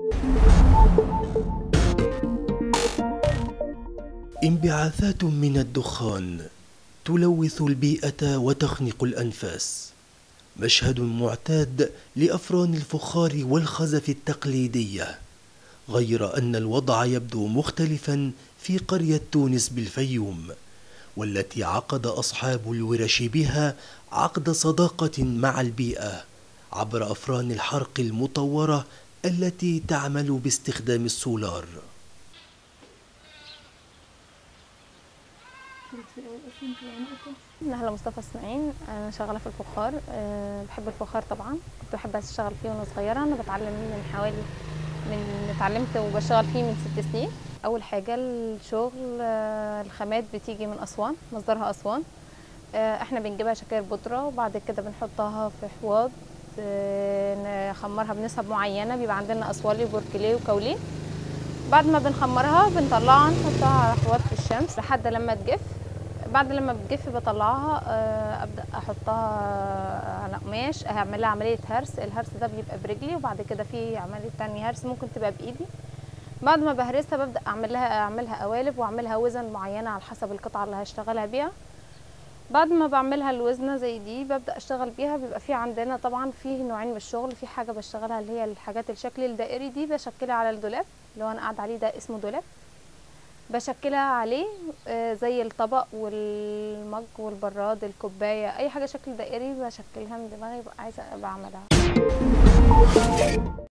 انبعاثات من الدخان تلوث البيئة وتخنق الأنفاس مشهد معتاد لأفران الفخار والخزف التقليدية غير أن الوضع يبدو مختلفا في قرية تونس بالفيوم والتي عقد أصحاب الورش بها عقد صداقة مع البيئة عبر أفران الحرق المطورة التي تعمل باستخدام السولار نهلا مصطفى اسماعيل انا شغاله في الفخار أه بحب الفخار طبعا كنت بحب اشتغل فيه وانا صغيره انا بتعلم فيه من حوالي من اتعلمت وبشتغل فيه من ست سنين اول حاجه الشغل أه الخامات بتيجي من اسوان مصدرها اسوان أه احنا بنجيبها شكاير بودره وبعد كده بنحطها في حواض نخمرها بنسب معينه بيبقى عندنا اسوالي وبوركليه وكوليه بعد ما بنخمرها بنطلعها نحطها على حواض في الشمس لحد لما تجف بعد لما بتجف بطلعها ابدا احطها على قماش اعمل لها عمليه هرس الهرس ده بيبقى برجلي وبعد كده في عمليه تاني هرس ممكن تبقى بايدي بعد ما بهرسها ببدا اعمل لها اعملها قوالب واعملها وزن معينه على حسب القطعه اللي هشتغلها بيها بعد ما بعملها الوزنه زي دي ببدا اشتغل بيها بيبقى في عندنا طبعا في نوعين من الشغل في حاجه بشتغلها اللي هي الحاجات الشكل الدائري دي بشكلها على الدولاب اللي هو انا قاعده عليه ده اسمه دولاب بشكلها عليه زي الطبق والمج والبراد الكوبايه اي حاجه شكل دائري بشكلها من دماغي عايزه بعملها